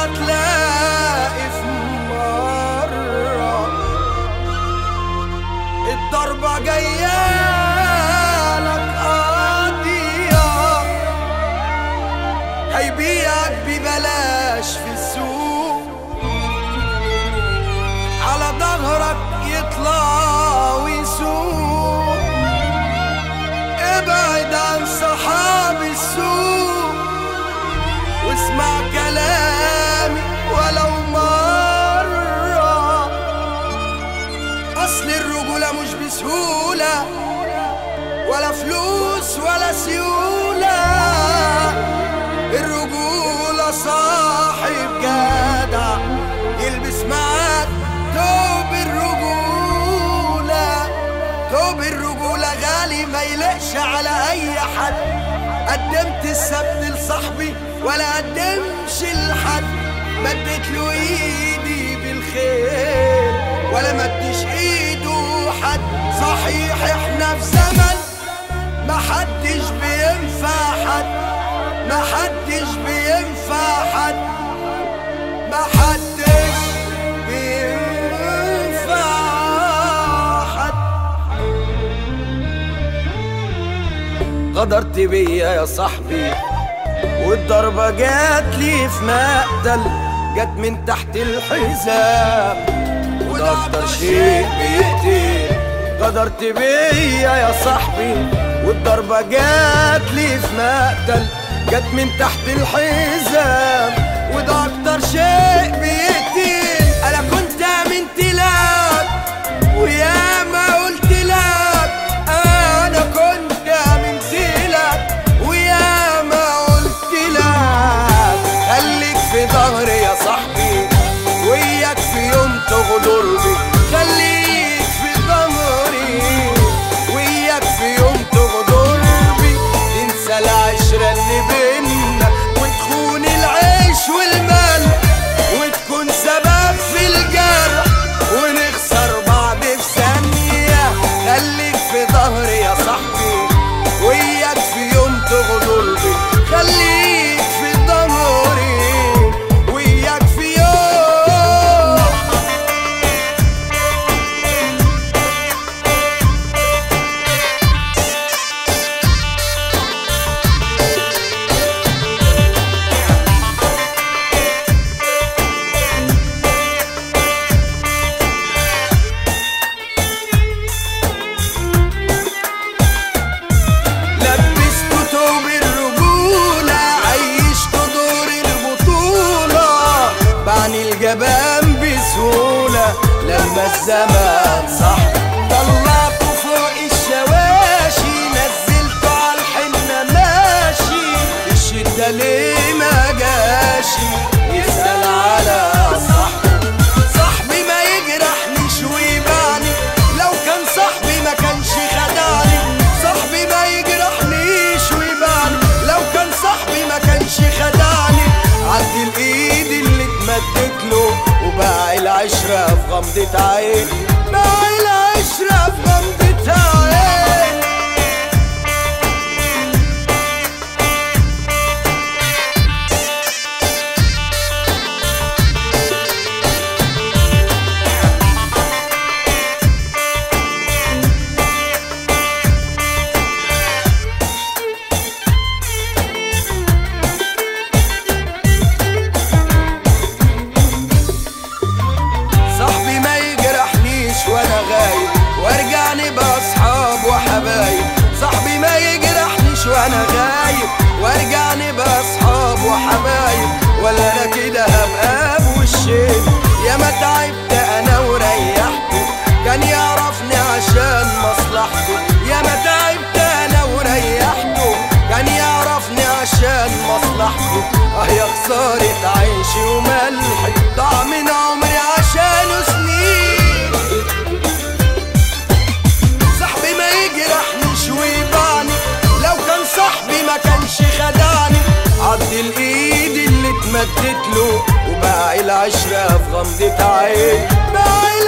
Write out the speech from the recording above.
تلاقي في مرة الضربة جاية لك قاضية هيبيعك ببلاش في السوق على ظهرك يطلع ويسوق ابعد عن صحاب السوق واسمع كلامي ولو مرة أصل الرجولة مش بسهولة ولا فلوس ولا سيولة الرجولة صاحب جدع يلبس معاك توب الرجولة توب الرجولة غالي ما يلقش على أي حد قدمت السبت لصاحبي ولا قدمش لحد مدت له ايدي بالخير ولا مدش ايده حد صحيح احنا في زمن ما حدش بينفع حد ما حدش بينفع حد ما حدش بينفع حد غدرت بيا يا صاحبي والضربة جات لي في مقتل جت من تحت الحزام وده أكتر شيء بيقتل غدرت بيا يا صاحبي والضربة جات لي في مقتل جت من تحت الحزام وده أكتر شيء بيقتل أنا كنت آمنت لك ويا ما قلت لك أنا كنت آمنت لك ويا ما قلت لك خليك في ظهري يا صاحبي وياك في يوم تغدر بي خليك في ظهري وياك في يوم تغدر بي تنسى العشرة اللي بينا وتخون العيش والمال وتكون سبب في الجرح ونخسر بعض في ثانية خليك في ظهري يا صاحبي وياك في يوم تغدر بي خليك في ظهري وياك في يوم لبست توب الرجولة عيشت دور البطولة بعني الجبان بسهولة لما الزمان صح طلعته فوق الشواشي نزلته على الحنة ماشي الشدة ليه ما جاشي يسأل على صاحبه صاحبي ما يجرحنيش ويبعني لو كان صاحبي ما كانش خدعني صاحبي ما يجرحنيش ويبعني لو كان صاحبي ما كانش خدعني عدي الايد اللي اتمدت له وباع العشرة في غمضة عين باع العشرة في غمضة عين صاحبي ما يجرحنيش وانا غايب وارجع نبقى اصحاب وحبايب صاحبي ما يجرحنيش وانا غايب وارجع نبقى اصحاب وحبايب ولا انا كده هبقى بوشين يا ما تعبت انا وريحته كان يعرفني عشان مصلحته يا ما تعبت انا وريحته كان يعرفني عشان مصلحته اه يا خسارة عيشي وملحي ضاع من عمري عشانه سنين صاحبي ما يجرحنيش ويبعني لو كان صاحبي ما كانش خدعني عض الايد اللي اتمدت له وباع العشرة في غمضة عين باع